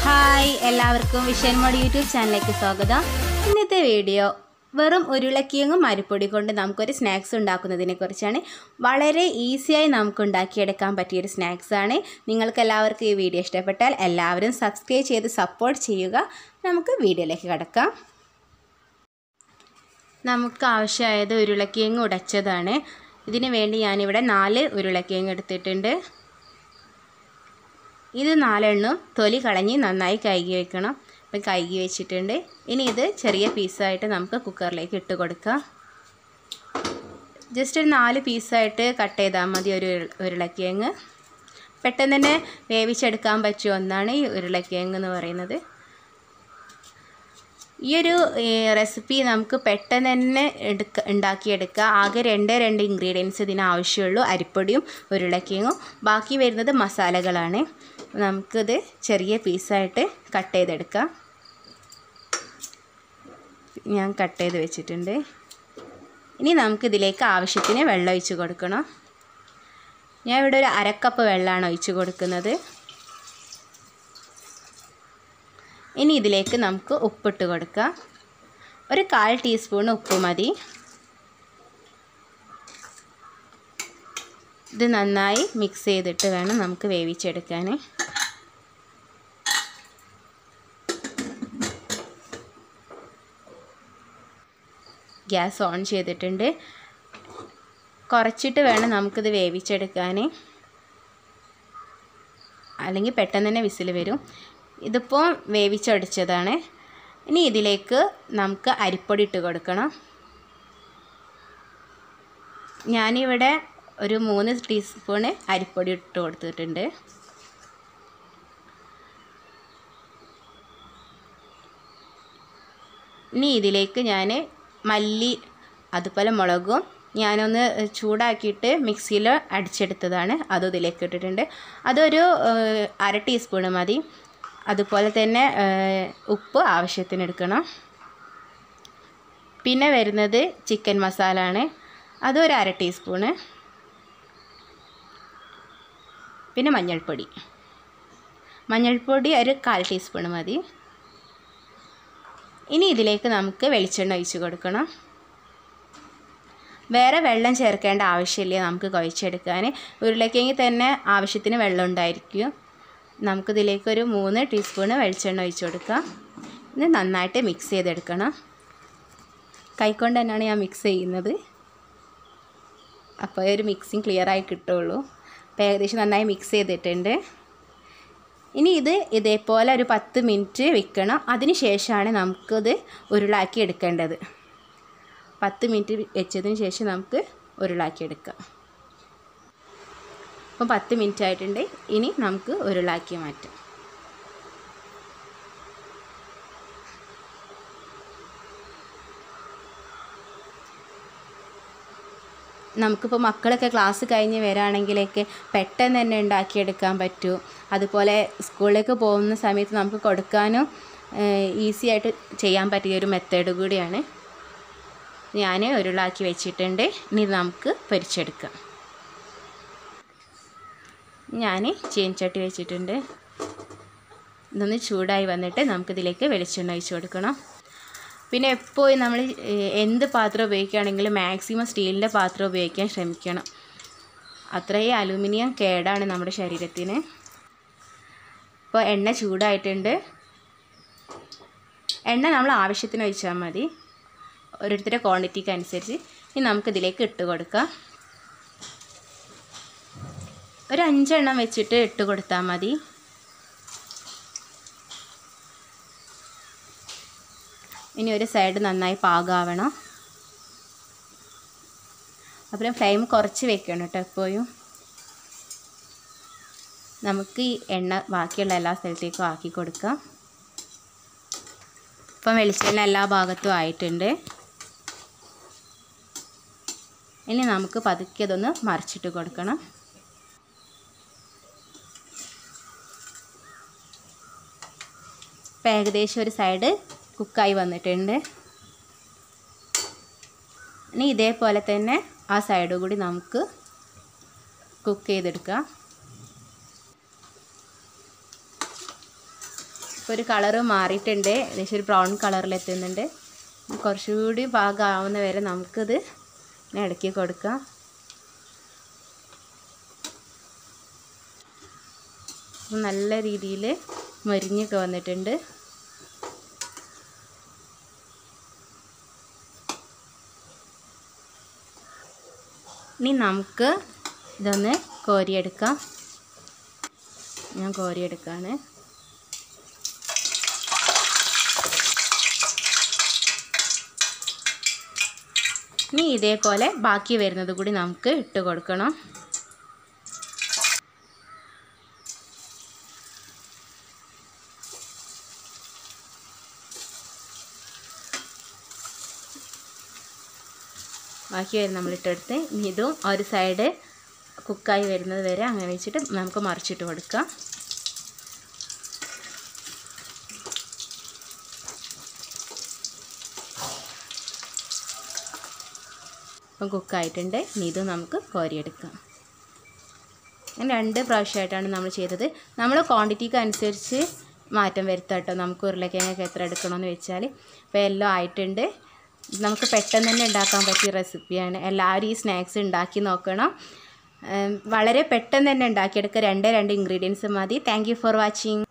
hi എല്ലാവർക്കും vision mode YouTube ചാനലിലേക്ക് സ്വാഗതം ഇന്നത്തെ വീഡിയോ വെറും ഉരുളക്കിഴങ്ങും അരിപ്പൊടി കൊണ്ട് നമുക്കൊരു സ്നാക്സ് ഉണ്ടാക്കുന്നതിനെ കുറിച്ചാണ് വളരെ ഈസിയായി നമുക്ക് ഉണ്ടാക്കിയെടുക്കാൻ പറ്റിയൊരു സ്നാക്സാണ് നിങ്ങൾക്ക് എല്ലാവർക്കും ഈ വീഡിയോ ഇഷ്ടപ്പെട്ടാൽ എല്ലാവരും സബ്സ്ക്രൈബ് ചെയ്ത് സപ്പോർട്ട് ചെയ്യുക നമുക്ക് വീഡിയോയിലേക്ക് കിടക്കാം നമുക്ക് ആവശ്യമായത് ഉരുളക്കിഴങ്ങ് ഉടച്ചതാണ് ഇതിന് വേണ്ടി ഞാനിവിടെ നാല് ഉരുളക്കിഴങ്ങ് എടുത്തിട്ടുണ്ട് ഇത് നാലെണ്ണം തൊലി കളഞ്ഞ് നന്നായി കഴുകി വെക്കണം ഇപ്പം കഴുകി വെച്ചിട്ടുണ്ട് ഇനി ഇത് ചെറിയ പീസായിട്ട് നമുക്ക് കുക്കറിലേക്ക് ഇട്ട് കൊടുക്കാം ജസ്റ്റ് ഒരു നാല് പീസായിട്ട് കട്ട് ചെയ്താൽ മതി ഒരു ഉരുളക്കിഴങ്ങ് പെട്ടെന്ന് തന്നെ വേവിച്ചെടുക്കാൻ പറ്റിയ ഒന്നാണ് ഈ ഉരുളക്കിഴങ്ങ് എന്ന് പറയുന്നത് ഈ ഒരു റെസിപ്പി നമുക്ക് പെട്ടെന്ന് തന്നെ എടുക്ക ഉണ്ടാക്കിയെടുക്കുക ആകെ രണ്ടേ രണ്ട് ഇൻഗ്രീഡിയൻസ് ഇതിന് ആവശ്യമുള്ളൂ അരിപ്പൊടിയും ഉരുളക്കിഴങ്ങും ബാക്കി വരുന്നത് മസാലകളാണ് നമുക്കിത് ചെറിയ പീസായിട്ട് കട്ട് ചെയ്തെടുക്കാം ഞാൻ കട്ട് ചെയ്ത് വെച്ചിട്ടുണ്ട് ഇനി നമുക്കിതിലേക്ക് ആവശ്യത്തിന് വെള്ളം ഒഴിച്ച് കൊടുക്കണം ഞാൻ ഇവിടെ ഒരു അരക്കപ്പ് വെള്ളമാണ് ഒഴിച്ച് കൊടുക്കുന്നത് ഇനി ഇതിലേക്ക് നമുക്ക് ഉപ്പിട്ട് കൊടുക്കാം ഒരു കാൽ ടീസ്പൂൺ ഉപ്പ് മതി ഇത് നന്നായി മിക്സ് ചെയ്തിട്ട് വേണം നമുക്ക് വേവിച്ചെടുക്കാൻ ഗ്യാസ് ഓൺ ചെയ്തിട്ടുണ്ട് കുറച്ചിട്ട് വേണം നമുക്കിത് വേവിച്ചെടുക്കാൻ അല്ലെങ്കിൽ പെട്ടെന്ന് തന്നെ വിസിൽ വരും ഇതിപ്പോൾ വേവിച്ചടിച്ചതാണ് ഇനി ഇതിലേക്ക് നമുക്ക് അരിപ്പൊടി ഇട്ട് കൊടുക്കണം ഞാനിവിടെ ഒരു മൂന്ന് ടീസ്പൂണ് അരിപ്പൊടി ഇട്ട് കൊടുത്തിട്ടുണ്ട് ഇനി ഇതിലേക്ക് ഞാൻ മല്ലി അതുപോലെ മുളകും ഞാനൊന്ന് ചൂടാക്കിയിട്ട് മിക്സിയിൽ അടിച്ചെടുത്തതാണ് അതും ഇതിലേക്ക് ഇട്ടിട്ടുണ്ട് അതൊരു അര ടീസ്പൂണ് മതി അതുപോലെ തന്നെ ഉപ്പ് ആവശ്യത്തിന് എടുക്കണം പിന്നെ വരുന്നത് ചിക്കൻ മസാല ആണ് അതൊരു അര ടീസ്പൂണ് പിന്നെ മഞ്ഞൾപ്പൊടി മഞ്ഞൾപ്പൊടി ഒരു കാൽ ടീസ്പൂണ് മതി ഇനി ഇതിലേക്ക് നമുക്ക് വെളിച്ചെണ്ണ ഒഴിച്ച് കൊടുക്കണം വേറെ വെള്ളം ചേർക്കേണ്ട ആവശ്യമില്ല നമുക്ക് കുഴച്ചെടുക്കാൻ ഉരുളക്കിഴങ്ങി തന്നെ ആവശ്യത്തിന് വെള്ളം ഉണ്ടായിരിക്കും നമുക്കിതിലേക്ക് ഒരു മൂന്ന് ടീസ്പൂണ് വെളിച്ചെണ്ണ ഒഴിച്ച് കൊടുക്കാം ഇത് നന്നായിട്ട് മിക്സ് ചെയ്തെടുക്കണം കൈക്കൊണ്ട് തന്നെയാണ് ഞാൻ മിക്സ് ചെയ്യുന്നത് അപ്പോൾ ഒരു മിക്സിങ് ക്ലിയറായി കിട്ടുള്ളൂ അപ്പോൾ ഏകദേശം നന്നായി മിക്സ് ചെയ്തിട്ടുണ്ട് ഇനി ഇത് ഇതേപോലെ ഒരു പത്ത് മിനിറ്റ് വെക്കണം അതിന് ശേഷമാണ് നമുക്കിത് ഉരുളാക്കി എടുക്കേണ്ടത് പത്ത് മിനിറ്റ് വെച്ചതിന് ശേഷം നമുക്ക് ഉരുളാക്കി എടുക്കാം അപ്പം പത്ത് മിനിറ്റ് ആയിട്ടുണ്ട് ഇനി നമുക്ക് ഉരുളാക്കി മാറ്റാം നമുക്കിപ്പോൾ മക്കളൊക്കെ ക്ലാസ് കഴിഞ്ഞ് വരാണെങ്കിലൊക്കെ പെട്ടെന്ന് തന്നെ ഉണ്ടാക്കിയെടുക്കാൻ പറ്റും അതുപോലെ സ്കൂളിലേക്ക് പോകുന്ന സമയത്ത് നമുക്ക് കൊടുക്കാനും ഈസി ആയിട്ട് ചെയ്യാൻ പറ്റിയ ഒരു മെത്തേഡ് കൂടിയാണ് ഞാൻ ഉരുളാക്കി വെച്ചിട്ടുണ്ട് ഇനി നമുക്ക് പൊരിച്ചെടുക്കാം ഞാൻ ചീനച്ചട്ടി വെച്ചിട്ടുണ്ട് ഇതൊന്ന് ചൂടായി വന്നിട്ട് നമുക്കിതിലേക്ക് വെളിച്ചെണ്ണ ഒഴിച്ച് കൊടുക്കണം പിന്നെ എപ്പോഴും നമ്മൾ എന്ത് പാത്രം ഉപയോഗിക്കുകയാണെങ്കിലും മാക്സിമം സ്റ്റീലിൻ്റെ പാത്രം ഉപയോഗിക്കാൻ ശ്രമിക്കണം അത്രയും അലൂമിനിയം കേടാണ് നമ്മുടെ ശരീരത്തിന് ഇപ്പോൾ എണ്ണ ചൂടായിട്ടുണ്ട് എണ്ണ നമ്മൾ ആവശ്യത്തിന് ഒഴിച്ചാൽ മതി ഓരോരുത്തരുടെ ക്വാണ്ടിറ്റിക്ക് അനുസരിച്ച് ഇനി നമുക്കിതിലേക്ക് ഇട്ട് കൊടുക്കാം ഒരു അഞ്ചെണ്ണം വെച്ചിട്ട് ഇട്ട് കൊടുത്താൽ മതി ഇനി ഒരു സൈഡ് നന്നായി പാകാവണം അപ്പം ഫ്ലെയിം കുറച്ച് വെക്കണം കേട്ടോ എപ്പോഴും നമുക്ക് ഈ എണ്ണ ബാക്കിയുള്ള എല്ലാ സ്ഥലത്തേക്കും ആക്കി കൊടുക്കാം ഇപ്പം വെളിച്ചെണ്ണ എല്ലാ ഭാഗത്തും ആയിട്ടുണ്ട് ഇനി നമുക്ക് പതുക്കെ അതൊന്ന് മറിച്ചിട്ട് കൊടുക്കണം ഇപ്പം ഏകദേശം ഒരു സൈഡ് കുക്കായി വന്നിട്ടുണ്ട് ഇനി ഇതേപോലെ തന്നെ ആ സൈഡ് കൂടി നമുക്ക് കുക്ക് ചെയ്തെടുക്കാം ഇപ്പോൾ ഒരു കളറ് മാറിയിട്ടുണ്ട് ഏകദേശം ഒരു ബ്രൗൺ കളറിലെത്തുന്നുണ്ട് കുറച്ചുകൂടി പാകമാവുന്ന വരെ നമുക്കിത് ഇങ്ങനെ ഇളക്കി കൊടുക്കാം അപ്പം നല്ല രീതിയിൽ മൊരിഞ്ഞൊക്കെ വന്നിട്ടുണ്ട് ഇനി നമുക്ക് ഇതൊന്ന് കോരിയെടുക്കാം ഞാൻ കോരിയെടുക്കാണ് ഇനി ഇതേപോലെ ബാക്കി വരുന്നത് കൂടി നമുക്ക് ഇട്ട് കൊടുക്കണം ബാക്കി വരും നമ്മളിട്ടെടുത്ത് ഇനി ഇതും ഒരു സൈഡ് കുക്കായി വരുന്നത് വരെ അങ്ങനെ വെച്ചിട്ട് നമുക്ക് മറിച്ചിട്ട് കൊടുക്കാം ഇപ്പം കുക്കായിട്ടുണ്ട് ഇനി ഇത് നമുക്ക് കോരിയെടുക്കാം അങ്ങനെ രണ്ട് പ്രാവശ്യമായിട്ടാണ് നമ്മൾ ചെയ്തത് നമ്മൾ ക്വാണ്ടിറ്റിക്ക് അനുസരിച്ച് മാറ്റം വരുത്താം കേട്ടോ നമുക്ക് ഉരുളക്കിഴങ്ങൊക്കെ എത്ര എടുക്കണമെന്ന് വെച്ചാൽ ഇപ്പോൾ എല്ലാം ആയിട്ടുണ്ട് നമുക്ക് പെട്ടെന്ന് തന്നെ ഉണ്ടാക്കാൻ പറ്റിയ റെസിപ്പിയാണ് എല്ലാവരും ഈ സ്നാക്സ് ഉണ്ടാക്കി നോക്കണം വളരെ പെട്ടെന്ന് തന്നെ ഉണ്ടാക്കിയെടുക്കുക രണ്ടേ രണ്ട് ഇൻഗ്രീഡിയൻസ് മതി താങ്ക് ഫോർ വാച്ചിങ്